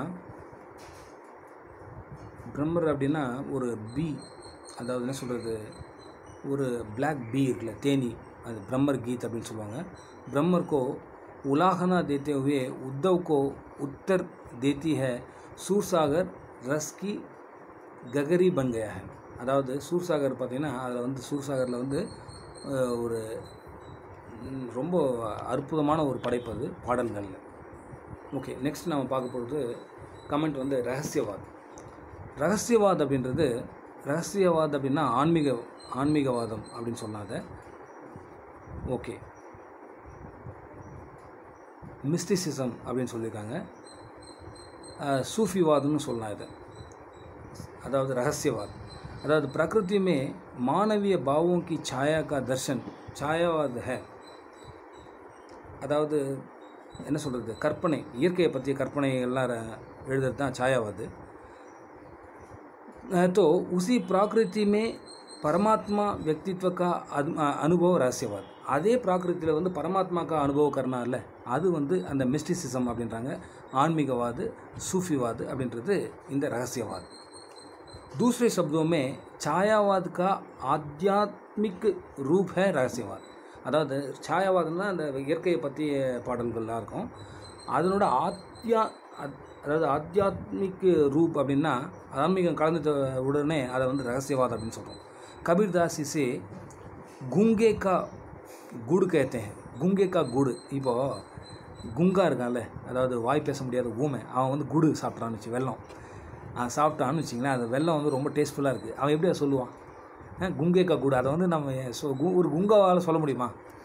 பிரம்மர் அப்படின்னா ஒரு பீ அதாவது என்ன சொல்கிறது ஒரு பிளாக் பீ இருக்குல்ல தேனி அது பிரம்மர் கீத் அப்படின்னு சொல்லுவாங்க ब्रह्मर को उलाहना देते हुए उद्धव को उत्तर देती है सूरसागर रस की ககரி பன் கயா है அதாவது சூர்சாகர் பார்த்தீங்கன்னா அதில் வந்து சூர்சாகரில் வந்து அஹ், ஒரு ம், ரொம்ப அற்புதமான ஒரு படைப்பு அது பாடல்களில் ஓகே நெக்ஸ்ட் நம்ம பார்க்க போகிறது கமெண்ட் வந்து ரகசியவாத் ரகசியவாத் அப்படின்றது ரகசியவாத் அப்படின்னா ஆன்மீக ஆன்மீகவாதம் அப்படின்னு சொன்னாத ஓகே மிஸ்டிசிசம் அப்படின்னு சொல்லியிருக்காங்க அஹ், சூஃபிவாதம்னு சொல்லலாம் இதை अदावत रहस्यवाद अदावत प्रकृति में मानवीय भावों की छाया का दर्शन छायावाद है அதாவது என்ன சொல்கிறது கற்பனை இயற்கையை பற்றிய கற்பனை எல்லாம் ர- எழுதுறது தான் छायावाद अ, तो उसी प्रकृति में परमात्मा व्यक्तित्व का अनु- अ, अनुभव रहस्यवाद அதே பிராகிருத்தியில் வந்து பரமாத்மாக்கா அனுபவம் கர்னா இல்லை அது வந்து அந்த மிஸ்டிசிசம் அப்படின்றாங்க ஆன்மீகவாது சூஃபிவாது அப்படின்றது இந்த ரகசியவாद दूसरे शब्दों में छायावाद का आध्यात्मिक रूप है रहस्यवाद அதாவது சாயாவாதம்னா அந்த இயற்கையை பற்றிய பாடல்கள்லாம் இருக்கும் அதனோட ஆத்யா அத்- அதாவது ஆத்தியாத்மிக் ரூப் அப்படின்னா ஆன்மீகம் கலந்துட்ட உடனே அதை வந்து ரகசியவாதம் அப்படின்னு சொல்கிறோம் கபீர்தாஸ் இசே குங்கே கா குடு கேத்தே குங்கே கா குடு இப்போ குங்கா இருக்கான்ல அதாவது வாய் பேச முடியாத ஊமை அவன் வந்து குடு சாப்பிட்றான்னு வச்சு வெல்லம் அவன் சாப்பிட்டான்னு வச்சிங்களேன் அது வெல்லம் வந்து ரொம்ப டேஸ்ட்ஃபுல்லாக இருக்குது அவன் எப்படி அதை சொல்லுவான் அஹ், குங்கே கா குடு அதை வந்து நம்ம சொ- கு- ஒரு குங்காவால் சொல்ல முடியுமா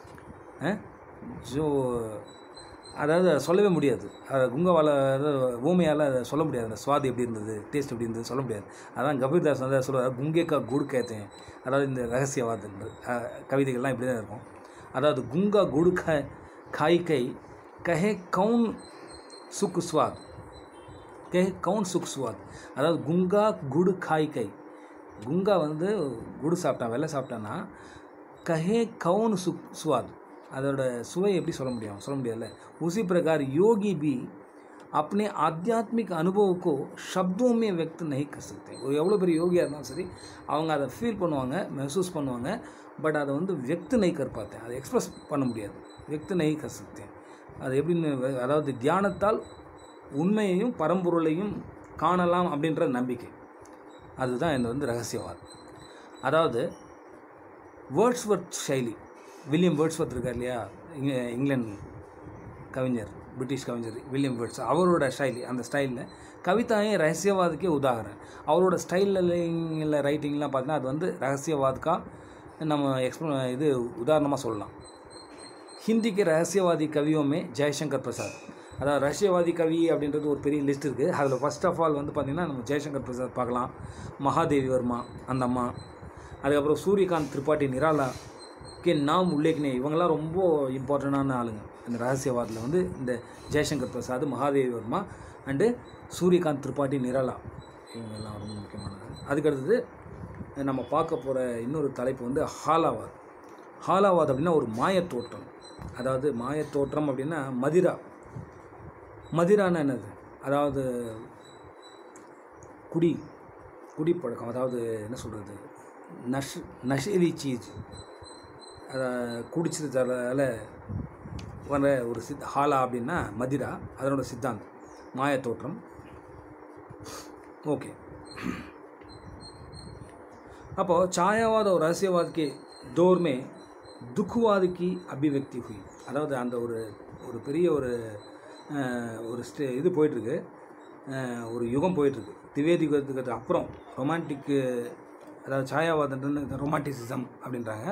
ஸோ அதாவது அதை சொல்லவே முடியாது அதை குங்காவால் ஊமையால் அதை சொல்ல முடியாது அந்த சுவாது எப்படி இருந்தது டேஸ்ட் எப்படி இருந்தது சொல்ல முடியாது அதான் கபீர்தாஸ் வந்து அதை சொல்லுவார் குங்கேக்கா குடு கேத்தேன் அதாவது இந்த ரகசியவாதங்கள் அஹ், கவிதைகள்லாம் இப்படி தான் இருக்கும் அதாவது குங்கா குடு க காய் கை கஹே கவுன் சுக்கு சுவாத் கே கவுன் சுக் சுவாத் அதாவது குங்கா குடு காய் கை குங்கா வந்து குடு சாப்பிட்டான் வெள்ளை சாப்பிட்டான்னா கஹே கவுன் சுக் சுவாத் அதோட சுவை எப்படி சொல்ல முடியும் சொல்ல முடியாதுல்ல உசி பிரகார் யோகி பி अपने आध्यात्मिक अनुभव को शब्दों में व्यक्त नहीं कर सकते ஒரு எவ்வளோ பெரிய யோகியாக இருந்தாலும் சரி அவங்க அதை ஃபீல் பண்ணுவாங்க மெஹசூஸ் பண்ணுவாங்க பட் அதை வந்து வெக்து நெய் கர் பார்த்தேன் அதை எக்ஸ்பிரஸ் பண்ண முடியாது வெக்து நெய் கர் சக்தேன் அது எப்படின்னு வ- அதாவது தியானத்தால் உண்மையையும் பரம்பொருளையும் காணலாம் அப்படின்ற நம்பிக்கை அதுதான் இந்த வந்து ரகசியவாதம் அதாவது வேர்ட்ஸ்வர்த் ಶೈಲಿ வில்லியம் வேர்ட்ஸ்வர்த் இருக்கார் இல்லையா இங்க இங்கிலாந்து கவிஞர் பிரிட்டிஷ் கவிஞர் வில்லியம் வேர்ட்ஸ் அவரோட ஸ்டைல் அந்த ஸ்டைலில் கவிதாயும் ரகசியவாதுக்கே உதாகரணம் அவரோட ஸ்டைலில் ரைட்டிங்லாம் பார்த்தீங்கன்னா அது வந்து ரகசியவாதுக்கா நம்ம எக்ஸ்ப்ள இது உதாரணமாக சொல்லலாம் ஹிந்திக்கு ரகசியவாதி கவியோமே ஜெயசங்கர் பிரசாத் அதாவது ரகசியவாதி கவி அப்படின்றது ஒரு பெரிய லிஸ்ட் இருக்குது அதில் ஃபர்ஸ்ட் ஆஃப் ஆல் வந்து பார்த்திங்கன்னா நம்ம ஜெயசங்கர் பிரசாத் பார்க்கலாம் மகாதேவி வர்மா அந்த அம்மா அதுக்கப்புறம் சூரியகாந்த் திரிபாட்டி நிராலா கே நாம் உல்லேக்னே இவங்கெல்லாம் ரொம்ப இம்பார்ட்டண்டான ஆளுங்க இந்த ரகசியவாதில் வந்து இந்த ஜெயசங்கர் பிரசாத் மகாதேவி வர்மா அண்டு சூரியகாந்த் திரிபாட்டி நிராலா இவங்கெல்லாம் ரொம்ப முக்கியமானது அதுக்கடுத்தது நம்ம பார்க்க போகிற இன்னொரு தலைப்பு வந்து ஹாலாவாத் ஹாலாவாத் அப்படின்னா ஒரு மாயத்தோற்றம் அதாவது மாயத்தோற்றம் அப்படின்னா மதிரா மதிரானா என்னது அதாவது குடி குடிப்பழக்கம் அதாவது என்ன சொல்கிறது நஷ் நஷேலி சீஸ் அதை குடிச்சதால வர ஒரு சித் ஹாலா அப்படின்னா மதிரா அதனோட சித்தாந்தம் மாயத்தோற்றம் ஓகே அப்பो छायावाद और रहस्यवाद के दौर में दुखवाद की अभिव्यक्ति हुई அதாவது அந்த ஒரு ஒரு பெரிய ஒரு அஹ், ஒரு ஸ்டே இது போயிட்டுருக்கு ஒரு யுகம் போயிட்டுருக்கு திவேதி யுகத்துக்கு அப்புறம் ரொமான்டிக்கு அதாவது சாயாவாதன்றது ரொமான்டிசிசம் அப்படின்றாங்க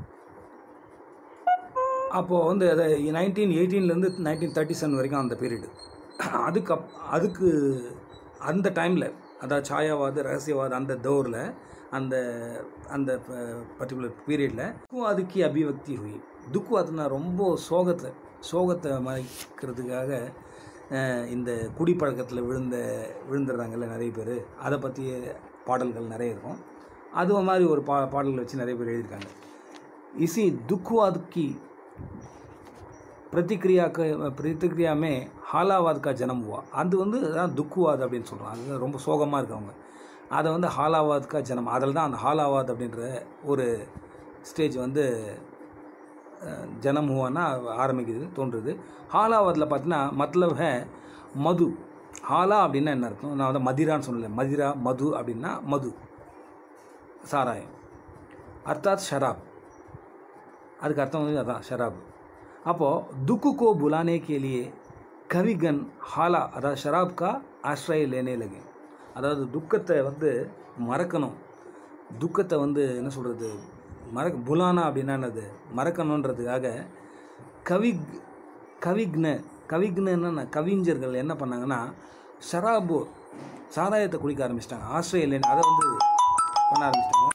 அப்போது வந்து அதை நைன்டீன் எயிட்டீன்லேருந்து நைன்டீன் தேர்ட்டி செவன் வரைக்கும் அந்த பீரியடு அதுக்கு அப் அதுக்கு அந்த டைமில் அதாவது சாயாவாத ரகசியவாத அந்த தோரில் அந்த அந்த பர்டிகுலர் பீரியடில் துக்குவாதுக்கு அபிவக்தி ஹுய் துக்குவாதுனா ரொம்ப சோகத்தை சோகத்தை மறைக்கிறதுக்காக அஹ், இந்த குடிப்பழக்கத்தில் விழுந்த விழுந்துடுறாங்கல்ல நிறைய பேர் அதை பற்றிய பாடல்கள் நிறைய இருக்கும் அது மாதிரி ஒரு பா பாடல்கள் வச்சு நிறைய பேர் எழுதியிருக்காங்க इसी दुखवाद की प्रतिक्रिया का प्रतिक्रिया में ஹாலாவாத் கா ஜனம் हुआ அது வந்து அதான் துக்குவாத் அப்படின்னு சொல்கிறோம் அது ரொம்ப சோகமாக இருக்கவங்க அதை வந்து ஹாலாவாத் கா ஜனம் அதில் தான் அந்த ஹாலாவாத் அப்படின்ற ஒரு ஸ்டேஜ் வந்து அஹ், ஜனம் ஹுவானா ஆரம்பிக்குது தோன்றுது ஹாலாவாத்தில் பார்த்தீங்கன்னா மத்லப் ஹே மது ஹாலா அப்படின்னா என்ன அர்த்தம் நான் வந்து மதிரான்னு சொல்லலை மதிரா மது அப்படின்னா மது சாராயம் அர்த்தாத் ஷராப் அதுக்கு அர்த்தம் வந்து அதான் ஷராப் அப்போது दुख को बुलाने के लिए கவிகன் ஹாலா அதாவது ஷராப் கா ஆශ්‍රய லேனே லகே அதாவது துக்கத்தை வந்து மறக்கணும் துக்கத்தை வந்து என்ன சொல்கிறது மறக்க புலானா அப்படின்னா என்னது மறக்கணுன்றதுக்காக கவி கவிக்ன கவிக்னன்னா கவிஞர்கள் என்ன பண்ணாங்கன்னா ஷராபு சாராயத்தை குடிக்க ஆரம்பிச்சிட்டாங்க ஆශ්‍රய லேன் அதை வந்து பண்ண ஆரம்பிச்சிட்டாங்க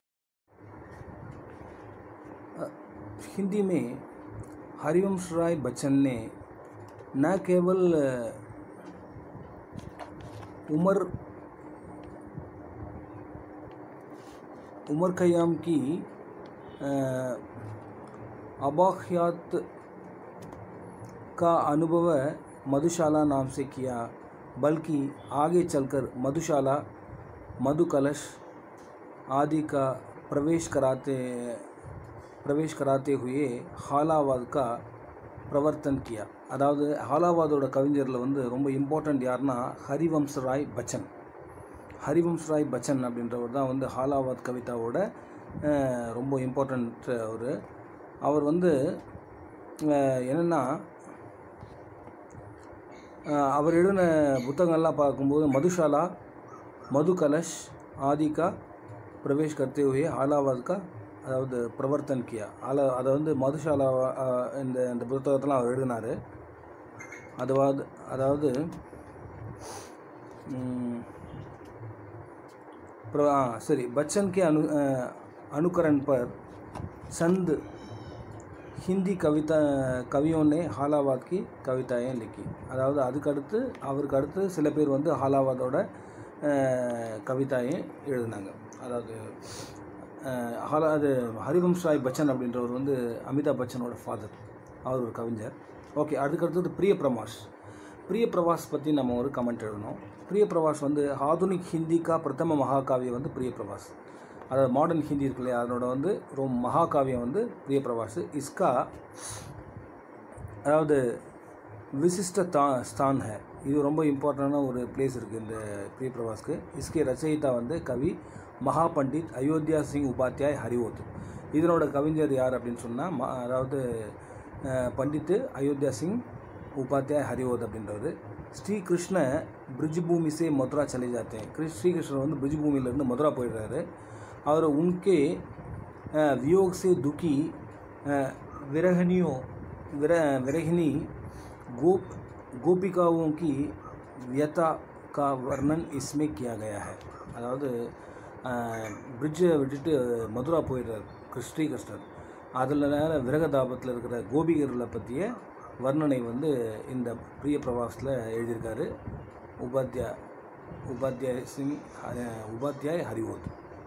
हिंदी में हरिवंश राय बच्चन ने न केवल उमर उमर खयाम की अबाख्यात का अनुभव मधुशाला नाम से किया बल्कि आगे चलकर मधुशाला मधु कलश आदि का प्रवेश कराते प्रवेश कराते हुए ஹாலாவாத் கா பிரவர்த்தன் கியா அதாவது ஹாலாவாதோட கவிஞரில் வந்து ரொம்ப இம்பார்ட்டண்ட் யாருன்னா ஹரிவம்ஸ் ராய் பச்சன் ஹரிவம்ஸ் ராய் பச்சன் அப்படின்றவர் தான் வந்து ஹாலாவாத் கவிதாவோட அஹ், ரொம்ப இம்பார்ட்டண்ட் அவர் அவர் வந்து அஹ், என்னென்னா அஹ், அவர் எழுதின புத்தகங்கள்லாம் பார்க்கும்போது மதுஷாலா மது கலஷ் ஆதி கா பிரவேஷ் கர்த்தே हुए ஹாலாவாத் கா அதாவது பிரவர்த்தன் கியா ஆல அதை வந்து மதுஷாலா அஹ், இந்த இந்த புத்தகத்தெல்லாம் அவர் எழுதினார் அதுவாது அதாவது ம், प्र- हाँ सॉरी बच्चन के अनु अ, अनुकरण पर संद ஹிந்தி கவிதா கவியோனே ஹாலாவாத் கி கவிதாயை லிக்கி அதாவது அதுக்கடுத்து அவருக்கு அடுத்து சில பேர் வந்து ஹாலாவாதோட அஹ், கவிதாயை எழுதினாங்க அதாவது அஹ், ஹாலா அது ஹரிவம்ஸ் ராய் பச்சன் அப்படின்றவர் வந்து அமிதாப் பச்சனோட ஃபாதர் அவர் ஒரு கவிஞர் ஓகே அதுக்கடுத்தது பிரிய பிரமாஷ் பிரிய பிரவாஸ் பற்றி நம்ம ஒரு கமெண்ட் எழுதணும் பிரிய பிரவாஸ் வந்து ஆதுனிக் ஹிந்திக்கா பிரதம மகாகாவியம் வந்து பிரிய பிரவாஸ் அதாவது மாடர்ன் ஹிந்தி இருக்கு இல்லையா அதனோட வந்து ரொம்ப மகாகாவியம் வந்து பிரிய பிரவாஸ் இஸ்கா அதாவது விசிஷ்ட தா ஸ்தான் ஹே இது ரொம்ப இம்பார்ட்டண்டான ஒரு பிளேஸ் இருக்குது இந்த பிரிய பிரவாஸ்க்கு இஸ்கே ரச்சயிதா வந்து கவி மகா பண்டிட் அயோத்தியா சிங் உபாத்யாய் ஹரிவோத் இதனோட கவிஞர் யார் அப்படின்னு சொன்னால் ம அதாவது அஹ், பண்டிட்டு அயோத்தியா சிங் உபாத்யாய் ஹரிவோத் அப்படின்றவர் ஸ்ரீகிருஷ்ண பிரிஜ்பூமி சே மதுரா சலே ஜாத்தே கிருஷ் ஸ்ரீகிருஷ்ணர் வந்து பிரிஜ்பூமியிலேருந்து மதுரா போயிடுறாரு அவர் உன்கே अ, वियोग से दुखी अ, विरहनियों विर विरहिणी गोप गोपिकाओं की व्यथा का वर्णन इसमें किया गया है அதாவது பிரிட்ஜை விட்டுட்டு மதுரா போயிடுறார் கிருஷ் ஸ்ரீகிருஷ்ணர் அதில் விரகதாபத்தில் இருக்கிற கோபிகர்களை பற்றிய வர்ணனை வந்து இந்த பிரிய பிரவாஸில் எழுதியிருக்காரு உபாத்யா உபாத்யாய் சிங் ஹ- உபாத்யாய் ஹரிவோத்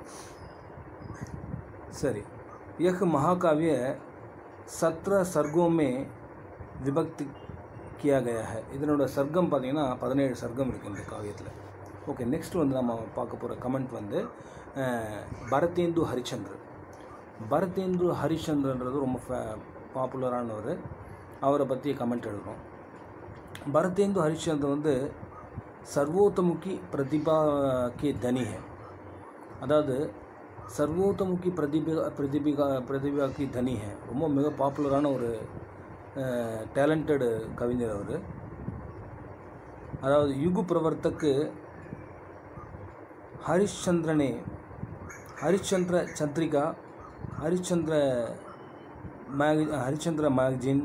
சரி यह महाकाव्य सत्रह सर्गों में विभक्त किया गया है இதனோட சர்க்கம் பார்த்தீங்கன்னா பதினேழு சர்க்கம் இருக்குது இந்த காவியத்தில் ஓகே நெக்ஸ்ட் வந்து நம்ம பார்க்க போகிற கமெண்ட் வந்து அஹ், பரதேந்து ஹரிச்சந்திரன் பரதேந்து ஹரிச்சந்திரன்றது ரொம்ப பாப்புலரானவர் அவரை பற்றி கமெண்ட் எழுதுறோம் பரதேந்து ஹரிச்சந்திரன் வந்து சர்வோத்தமுகி பிரதிபா கே தனி है அதாவது சர்வோத்தமுகி பிரதிபா பிரதிபிகா பிரதிபாக்கி தனி ஹே ரொம்ப மிக பாப்புலரான ஒரு டேலண்டடு கவிஞர் அவர் அதாவது யுகு பிரவர்த்தக்கு हरिश्चंद्र हरिश्चंद्र चंद्रिका हरिश्चंद्र मैग हरिश्चंद्र मैगजीन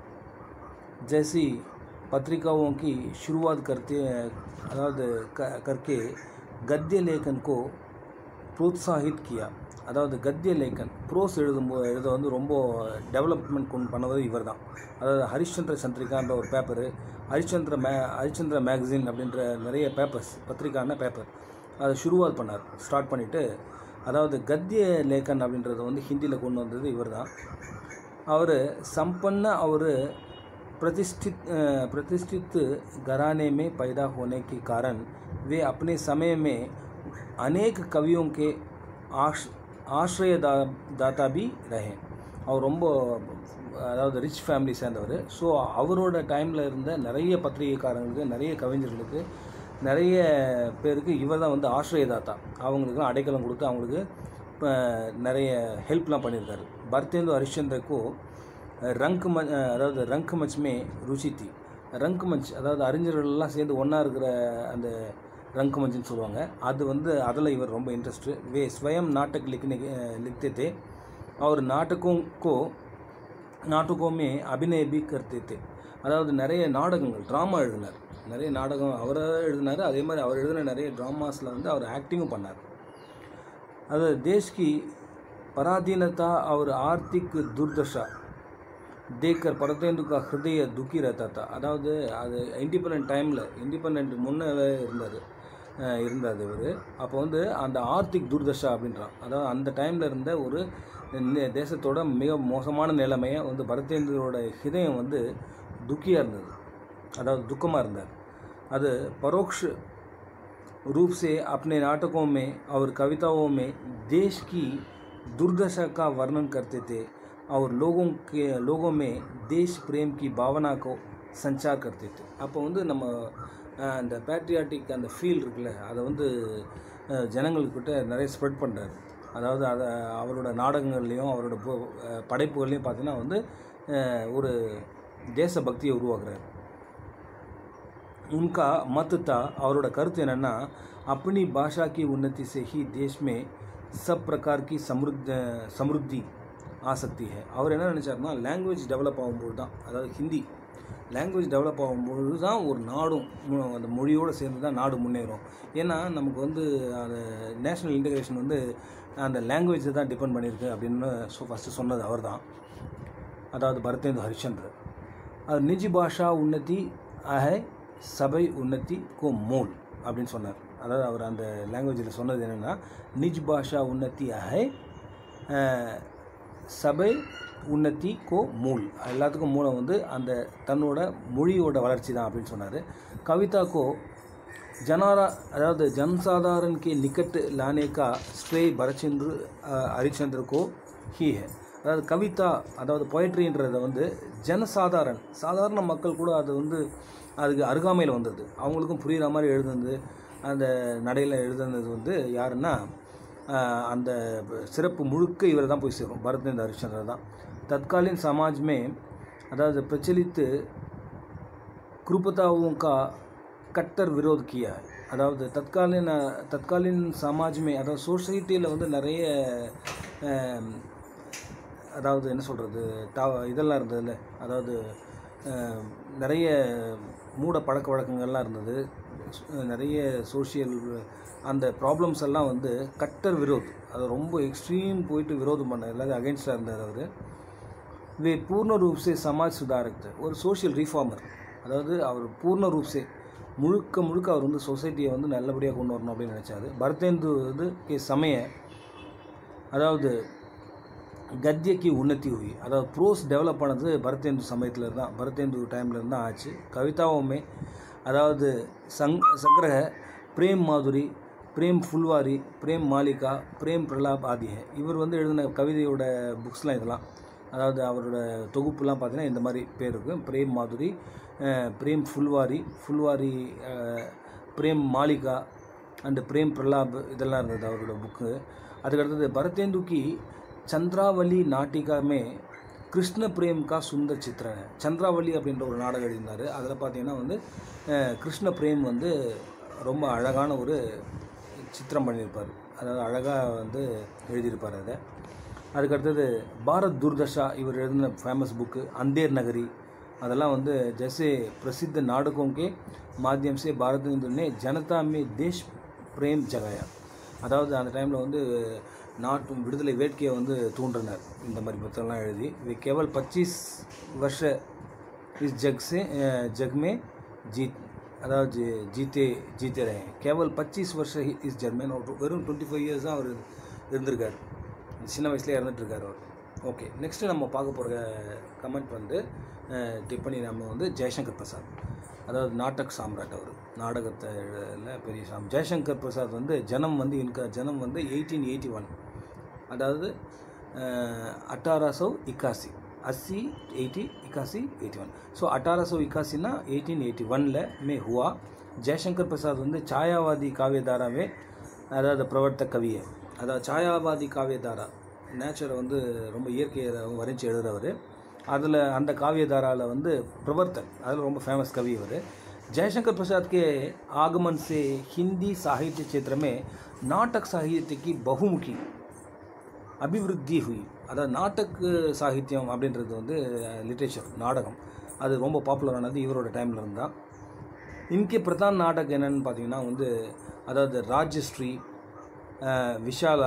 जैसी पत्रिकाओं की शुरुआत करते अदावद क- करके गद्य लेखन को प्रोत्साहित किया அதாவது கத்திய லேக்கன் ப்ரோஸ் எழுதும்போது எழுத வந்து ரொம்ப டெவலப்மெண்ட் கொண்டு பண்ணது இவர் தான் அதாவது ஹரிಶ್ಚಂದ್ರ சந்திரிகான்ற ஒரு பேப்பரு ஹரிச்சந்திர மே ஹரிச்சந்திர மேகசின் அப்படின்ற நிறைய பேப்பர்ஸ் பத்திரிக்கான பேப்பர் அதை ஷுருவாத் பண்ணார் ஸ்டார்ட் பண்ணிவிட்டு அதாவது கத்திய லேக்கன் அப்படின்றத வந்து ஹிந்தியில் கொண்டு வந்தது இவர் தான் அவர் संपन्न और प्रतिष्ठित अ, प्रतिष्ठित घराने में पैदा होने के कारण वे अपने समय में अनेक कवियों के आश ஆශ්ரயதா தாத்தா பி ரஹே அவர் ரொம்ப அதாவது ரிச் ஃபேமிலி சேர்ந்தவர் ஸோ அவரோட டைமில் இருந்த நிறைய பத்திரிகைக்காரங்களுக்கு நிறைய கவிஞர்களுக்கு நிறைய பேருக்கு இவர் தான் வந்து ஆශ්‍රயதாத்தா அவங்களுக்குலாம் அடைக்கலம் கொடுத்து அவங்களுக்கு இப்போ நிறைய ஹெல்ப்லாம் பண்ணியிருக்காரு பர்தேந்து ஹரிச்சந்திரக்கோ ரங்க் ம அதாவது ரங்க் மச்மே ருச்சி தி ரங்க் மஞ்ச் அதாவது அறிஞர்கள்லாம் சேர்ந்து ஒன்றா இருக்கிற அந்த ரங்க் மஞ்சுன்னு சொல்லுவாங்க அது வந்து அதில் இவர் ரொம்ப இன்ட்ரெஸ்ட்டு வே ஸ்வயம் நாட்டக் லிखने लिखते थे और नाटकों को नाटकों में अभिनय भी करते थे அதாவது நிறைய நாடகங்கள் ட்ராமா எழுதினார் நிறைய நாடகம் அவரை எழுதினார் அதே மாதிரி அவர் எழுதின நிறைய ட்ராமாஸில் வந்து அவர் ஆக்டிங்கும் பண்ணார் அது देश की पराधीनता और आर्थिक दुर्दशा देखकर பரதேந்து கா ஹிருதய துக்கி रहता था அதாவது அது இண்டிபெண்ட் டைமில் இண்டிபெண்ட் முன்னவே இருந்தார் இருந்தார் இவர் அப்போ வந்து அந்த ஆர்த்திக் துர்தஷா அப்படின்றான் அதாவது அந்த டைமில் இருந்த ஒரு நே- தேசத்தோட மிக மோசமான நிலைமையை வந்து பரதேந்திரோட ஹிதயம் வந்து துக்கியாக இருந்தது அதாவது துக்கமாக இருந்தார் அது பரோக்ஷ रूप से अपने नाटकों में और कविताओं में देश की दुर्दशा का वर्णन करते थे और लोगों के लोगों में देश प्रेम की भावना को संचार करते थे அப்போ வந்து நம்ம அஹ், அந்த பேட்ரியாட்டிக் அந்த ஃபீல் இருக்குல்ல அதை வந்து அஹ், ஜனங்கள்கிட்ட நிறைய ஸ்ப்ரெட் பண்ணுறாரு அதாவது அதை அவரோட நாடகங்கள்லேயும் அவரோட பு- அஹ், படைப்புகள்லையும் பார்த்தீங்கன்னா வந்து அஹ், ஒரு தேசபக்தியை உருவாக்குறாரு उनका मत था அவரோட கருத்து என்னென்னா अपनी भाषा की उन्नति से ही देश में सब प्रकार की समृद्ध समृद्धि आ सकती है அவர் என்ன நினச்சாருன்னா லாங்குவேஜ் டெவலப் ஆகும்போது தான் அதாவது ஹிந்தி லாங்குவேஜ் டெவலப் ஆகும்போது தான் ஒரு நாடும் மு- அந்த மொழியோடு சேர்ந்து தான் நாடு முன்னேறும் ஏன்னா நமக்கு வந்து அந்த நேஷ்னல் இன்டகிரேஷன் வந்து அந்த லாங்குவேஜை தான் டிபெண்ட் பண்ணியிருக்கு அப்படின்னு ஸோ ஃபஸ்ட்டு சொன்னது அவர் தான் அதாவது பரதேந்து ஹரிச்சந்திர அது நிஜி பாஷா உன்னதி ஆஹை சபை உன்னதி கோ மூல் அப்படின்னு சொன்னார் அதாவது அவர் அந்த லாங்குவேஜில் சொன்னது என்னென்னா நிஜ் பாஷா உன்னதி ஆஹை அஹ், சபை உன்னதி கோ மூல் எல்லாத்துக்கும் மூலம் வந்து அந்த தன்னோட மொழியோட வளர்ச்சி தான் அப்படின்னு சொன்னார் கவிதா கோ जनारा अதாவது जनसाधारण के निकट लाने का श्रेय भरचंद्र ஹரிச்சந்திர கோ ஹி है அதாவது கவிதா அதாவது பொயட்ரின்றதை வந்து ஜனசாதாரண் சாதாரண மக்கள் கூட அது வந்து அதுக்கு அருகாமையில் வந்தது அவங்களுக்கும் புரிகிற மாதிரி எழுதுனது அந்த நடையில் எழுதுனது வந்து யாருன்னா அஹ், அந்த சிறப்பு முழுக்க இவர் தான் போய் சேரும் பரதேந்திர ஹரிச்சந்திர தான் தற்காலின் समाज में அதாவது பிரச்சலித்து कुरूपताओं का कट्टर विरोध किया है அதாவது தற்காலின் தற்காலின் சமாஜ் மே அதாவது சொசைட்டியில் வந்து நிறைய ஆம், அதாவது என்ன சொல்கிறது டா இதெல்லாம் இருந்ததுல்ல அதாவது ஆம், நிறைய மூட பழக்க வழக்கங்கள்லாம் இருந்தது ஸ்- நிறைய சோஷியல் அந்த ப்ராப்ளம்ஸ் எல்லாம் வந்து கட்டர் விரோத் அது ரொம்ப எக்ஸ்ட்ரீம் போயிட்டு விரோதம் பண்ண எல்லாத்தையும் அகேன்ஸ்டாக இருந்தார் அவர் वे पूर्ण रूप से समाज सुधारक थे ஒரு சோஷியல் ரீஃபார்மர் அதாவது அவர் பூர்ண ரூப் சே முழுக்க முழுக்க அவர் வந்து சொசைட்டியை வந்து நல்லபடியாக கொண்டு வரணும் அப்படின்னு நினச்சாரு பரதேந்து வந்து கே சமய அதாவது கத்தியக்கு உன்னதி हुई அதாவது ப்ரோஸ் டெவலப் ஆனது பரதேந்து சமயத்தில் தான் பரதேந்து டைமில் இருந்தால் ஆச்சு கவிதாவுமே அதாவது சங் சங்கிரக பிரேம் மாதுரி பிரேம் ஃபுல்வாரி பிரேம் மாலிகா பிரேம் பிரலாப் ஆதி है. இவர் வந்து எழுதின கவிதையோட புக்ஸ்லாம் இதெல்லாம் அதாவது அவரோட தொகுப்புலாம் பார்த்தீங்கன்னா இந்த மாதிரி பேர் இருக்கும் பிரேம் மாதுரி அஹ், பிரேம் ஃபுல்வாரி ஃபுல்வாரி அஹ், பிரேம் மாலிகா அண்டு பிரேம் பிரலாப் இதெல்லாம் இருந்தது அவரோட புக்கு அதுக்கடுத்தது பரதேந்துக்கு சந்திராவலி நாட்டிகாமே கிருஷ்ண பிரேம் கா சுந்தர் சித்திரன் சந்திராவலி அப்படின்ற ஒரு நாடகம் எழுதியிருந்தார் அதில் பார்த்தீங்கன்னா வந்து அஹ், கிருஷ்ண பிரேம் வந்து ரொம்ப அழகான ஒரு சித்திரம் பண்ணியிருப்பார் அதாவது அழகாக வந்து எழுதியிருப்பார் அதை அதுக்கடுத்தது பாரத் துர்தஷா இவர் எழுதின ஃபேமஸ் புக்கு அந்தேர் நகரி அதெல்லாம் வந்து ஜெய்சே பிரசித்த நாடகோं के माध्यम से भारत ने जनता में देश பிரேம் ஜகாயா அதாவது அந்த டைமில் வந்து நாட்டு விடுதலை வேட்கையை வந்து தூண்டினார் இந்த மாதிரி புத்தகம்லாம் எழுதி वे केवल 25 वर्ष इस जग से अ, जग में जीत அதாவது ஜீ- ஜீத்தே ஜீத்தே ரहे கேவல் பச்சீஸ் வருஷம் இஸ் ஜெர்மன் வெறும் டுவெண்ட்டி ஃபைவ் இயர்ஸ் தான் அவர் இருந்திருக்கார் சின்ன வயசுலேயே இறந்துட்டுருக்கார் அவர் ஓகே நெக்ஸ்ட்டு நம்ம பார்க்க போகிற கமெண்ட் வந்து அஹ், டிப்பணி நம்ம வந்து ஜெய்சங்கர் பிரசாத் அதாவது நாடக் சாம்ராட் அவர் நாடகத்தை எழுதல பெரிய சாம் ஜெய்சங்கர் பிரசாத் வந்து ஜனம் வந்து இன்க ஜனம் வந்து எயிட்டீன் எயிட்டி ஒன் அதாவது अठारह सौ इक्यासी अस्सी एटी इक्यासी एटी वन ஸோ अठारह सौ इक्यासी ना एटीन एटी ஒனில் में हुआ ஜெய்சங்கர் பிரசாத் வந்து சாயாவாதி காவியதாராவே அதாவது பிரவர்த்த கவியை அதாவது சாயாவாதி காவியதாரா நேச்சரை வந்து ரொம்ப இயற்கையை வரைஞ்சி எழுதுறவர் அதில் அந்த காவியதாராவில் வந்து பிரவர்த்தன் அதில் ரொம்ப ஃபேமஸ் கவி அவர் जयशंकर प्रसाद के आगमन से हिंदी साहित्य क्षेत्र में नाटक साहित्य की बहुमुखी அபிவிருத்தி ஹுய் அதாவது நாட்டக்கு சாகித்யம் அப்படின்றது வந்து லிட்ரேச்சர் நாடகம் அது ரொம்ப பாப்புலரானது இவரோட டைமில் இருந்தால் இன்கே பிரதான் நாடகம் என்னன்னு பார்த்தீங்கன்னா வந்து அதாவது ராஜஸ்ரீ அஹ், விஷாலா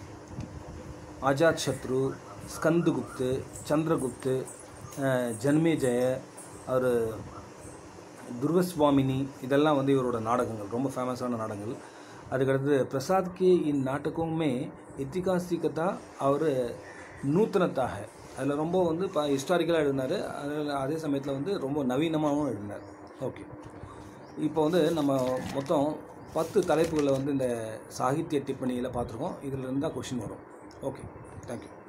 ஆஜாத் சத்ரு ஸ்கந்துகுப்து சந்திரகுப்து அஹ், ஜன்மேஜய அவர் துர்வஸ்வாமினி இதெல்லாம் வந்து இவரோட நாடகங்கள் ரொம்ப ஃபேமஸான நாடகங்கள் அதுக்கடுத்து பிரசாத் கே இன் நாட்டகமே இத்திகாசிகதா அவர் நூத்தனத்தாக அதில் ரொம்ப வந்து இப்போ ஹிஸ்டாரிக்கலாக எழுதினார் அதில் அதே சமயத்தில் வந்து ரொம்ப நவீனமாகவும் எழுதினார் ஓகே இப்போ வந்து நம்ம மொத்தம் பத்து தலைப்புகளை வந்து இந்த சாகித்ய டிப்பணியில் பார்த்துருக்கோம் இதில் இருந்தால் கொஷின் வரும் ஓகே தேங்க்யூ